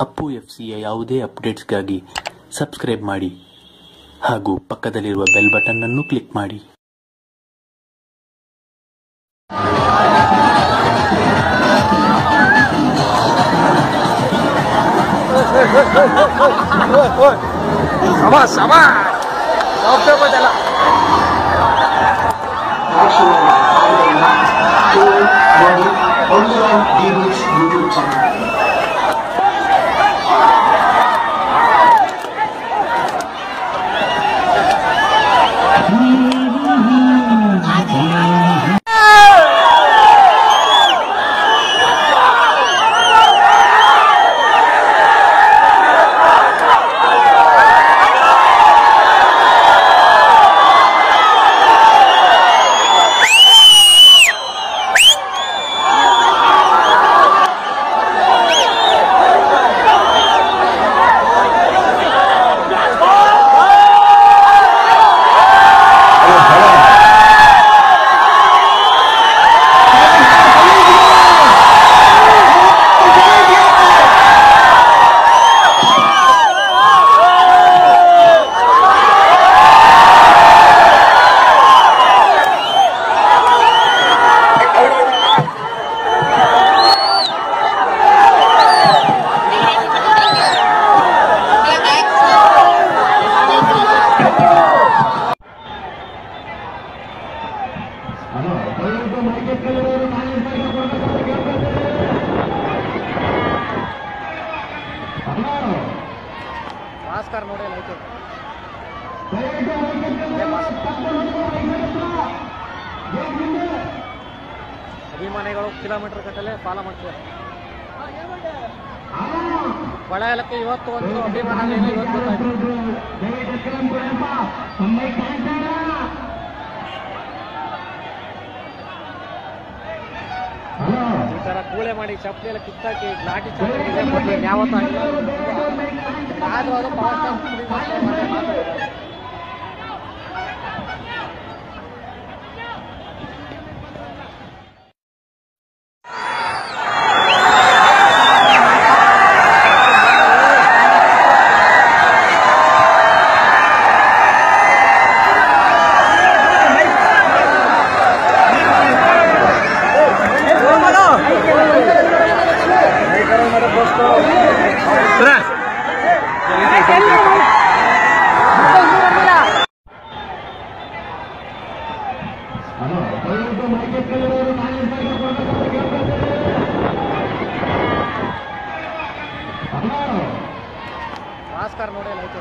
Appu F ಸಿಯ ಯಾವುದೇ ಅಪ್ಡೇಟ್ಸ್ಗಾಗಿ subscribe ಮಾಡಿ ಹಾಗೂ ಪಕ್ಕದಲ್ಲಿರುವ ಬೆಲ್ ಬಟನ್ ಅನ್ನು ಕ್ಲಿಕ್ ಮಾಡಿ Sama, sama. Sampai apa jalan? only on DB's YouTube channel. ಮಾಸ್ಕರ್ ನೋಡಿ ಲೈಟ್ ಅಭಿಮಾನಿಗಳು ಕಿಲೋಮೀಟರ್ ಗಟ್ಟಲೆ ಫಾಲ ಮಾಡ್ತಿದ್ದಾರೆ ಹೊಳೆಯಲಕ್ಕೆ ಇವತ್ತು ಒಂದು ಅಭಿಮಾನ ಇವತ್ತು ಗೊತ್ತಾಯ್ತು ಈ ತರ ಕೂಳೆ ಮಾಡಿ ಚಪ್ಪಲಿ ಎಲ್ಲ ಕಿತ್ತಾಕಿ ಲಾಠಿ ಚಾರ್ಜ್ ಯಾವತ್ತೂ ಆಗಿಲ್ಲ ಆದ್ರೂ ಅದು ಪವರ್ ಸ್ಟಾರ್ ಪುಡಿ ಮಾಡ್ತಾರೆ, ಮತ್ತೆ ಮಾತಾಡ್ತಾರೆ. ಮಾಸ್ಕರ್ ನೋಡಿ ಲೈಟ್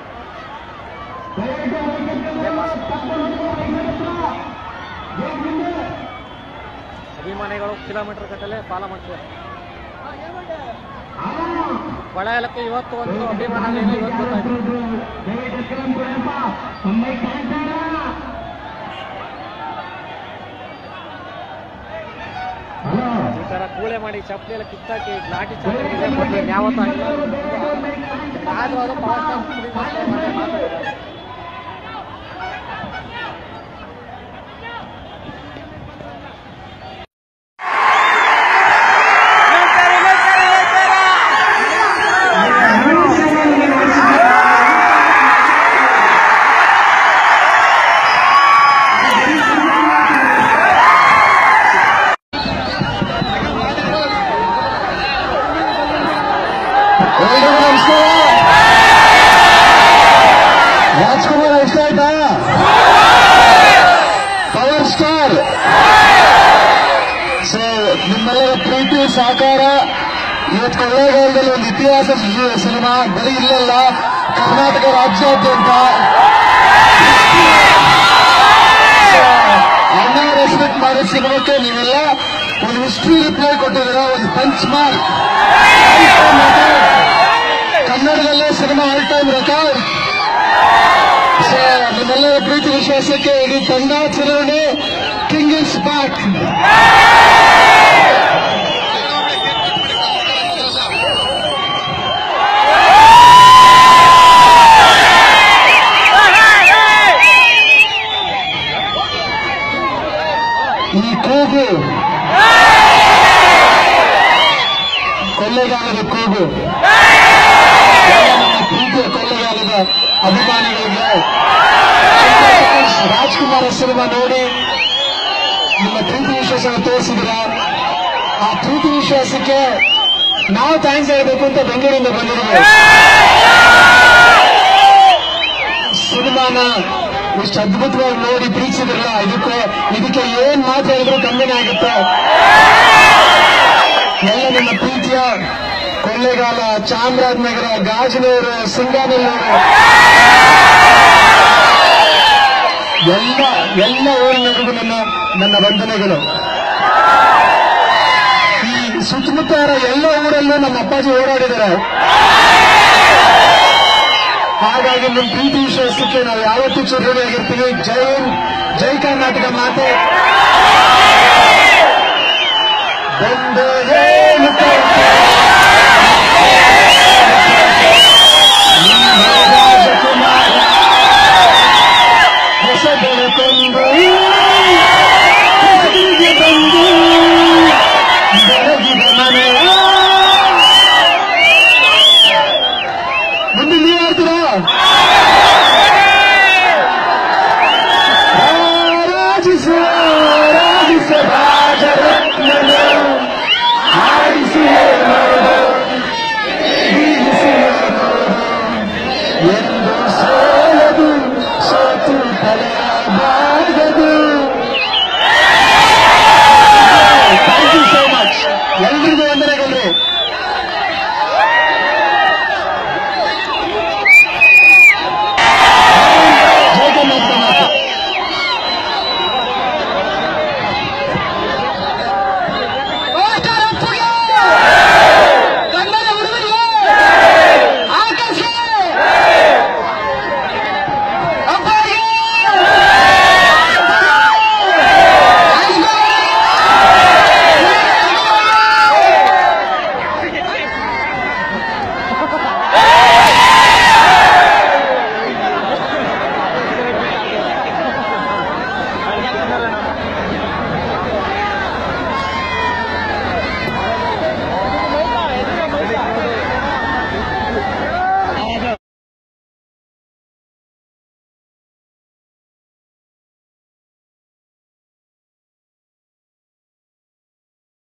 ಅಭಿಮಾನಿಗಳು ಕಿಲೋಮೀಟರ್ ಗಟ್ಟಲೆ ಫಾಲ ಮಾಡ್ತಿದ್ದಾರೆ ಹೊಳೆಯಲಕ್ಕೆ ಇವತ್ತು ಒಂದು ಅಭಿಮಾನ ಇವತ್ತು ಗೊತ್ತಾಯ್ತು ಈ ತರ ಕೂಳೆ ಮಾಡಿ ಚಪ್ಪಲಿ ಎಲ್ಲ ಕಿತ್ತಾಕಿ ಲಾಠಿ ಚಾರ್ಜ್ ಯಾವತ್ತೂ ಆಗಿಲ್ಲ ಆದ್ರೂ ಅದು ಪವರ್ ಸ್ಟಾರ್ ಪುಡಿ ಮಾಡ್ತಾರೆ, ಮತ್ತೆ ಮಾತಾಡ್ತಾರೆ. ಎಲ್ರಿಗೂ ನಮಸ್ಕಾರ ರಾಜ್ಕುಮಾರ್ ಇಷ್ಟ ಆಯ್ತಾ ಪವರ್ ಸ್ಟಾರ್ ಸೊ ನಿಮ್ಮೆಲ್ಲರ ಪ್ರೀತಿ ಸಹಕಾರ ಇವತ್ತು ಕೊಳ್ಳೇಗಾಲದಲ್ಲಿ ಒಂದು ಇತಿಹಾಸ ಸೃಷ್ಟಿಸಿದ ಸಿನಿಮಾ ಬರೀ ಇಲ್ಲಲ್ಲ ಕರ್ನಾಟಕ ರಾಜ್ಯಾದ್ಯಂತ So, ಅಣ್ಣ ರೆಸ್ಪೆಕ್ಟ್ ಮಾಡೋ ಸಿನಿಮಾಕ್ಕೆ ನೀವೆಲ್ಲ ಒಂದು ಹಿಸ್ಟ್ರಿ ರಿಪ್ಲೈ ಕೊಟ್ಟಿದ್ದೀರಾ ಒಂದು ಪಂಚ್ ಮಾರ್ಕ್ ಕನ್ನಡದಲ್ಲೇ cinema all time record so ನಿಮ್ಮೆಲ್ಲರ ಪ್ರೀತಿ ವಿಶ್ವಾಸಕ್ಕೆ ಇಡೀ ತಂಡಾಚರಣೆ ಕಿಂಗ್ ಇಸ್ ಬ್ಯಾಕ್ ಈ ಕೂಗು ಕೊಳ್ಳೇಗಾಲದ ಕೂಗು ತೋರಿಸಿದ್ರ ಆ ಪ್ರೀತಿ ವಿಶ್ವಾಸಕ್ಕೆ ನಾವು ಥ್ಯಾಂಕ್ಸ್ ಹೇಳ್ಬೇಕು ಅಂತ ಬೆಂಗಳೂರಿಂದ ಬಂದಿದ್ದೀವಿ ಸಿನಿಮಾನ ಇಷ್ಟು ಅದ್ಭುತವಾಗಿ ನೋಡಿ ಪ್ರೀತಿಸಿದ್ರಲ್ಲ ಇದಕ್ಕೆ ಇದಕ್ಕೆ ಏನ್ ಮಾತು ಹೇಳಿದ್ರು ಕಮ್ಮಿನೇ ಆಗುತ್ತೆ ಎಲ್ಲ ನಿಮ್ಮ ಪ್ರೀತಿಯ ಕೊಳ್ಳೇಗಾಲ ಚಾಮರಾಜನಗರ ಗಾಜನೂರು ಸಿಂಗಾನಲ್ಲೂರು ಎಲ್ಲ ಎಲ್ಲ ಊರಿನವರಿಗೂ ನನ್ನ ನನ್ನ ವಂದನೆಗಳು ಈ ಸುತ್ತಮುತ್ತ ಇರೋ ಎಲ್ಲ ಊರಲ್ಲೂ ನಮ್ಮ ಅಪ್ಪಾಜಿ ಓಡಾಡಿದ್ದಾರೆ ಹಾಗಾಗಿ ನಿಮ್ಮ ಪ್ರೀತಿ ವಿಶ್ವಾಸಕ್ಕೆ ನಾವು ಯಾವತ್ತೂ ಚಿರಋಣಿಯಾಗಿರ್ತೀವಿ ಜೈ ಹಿಂದ್ ಜೈ ಕರ್ನಾಟಕ ಮಾತೆ ಬಂದು ಏನು ಕರ್ನಾಟಕ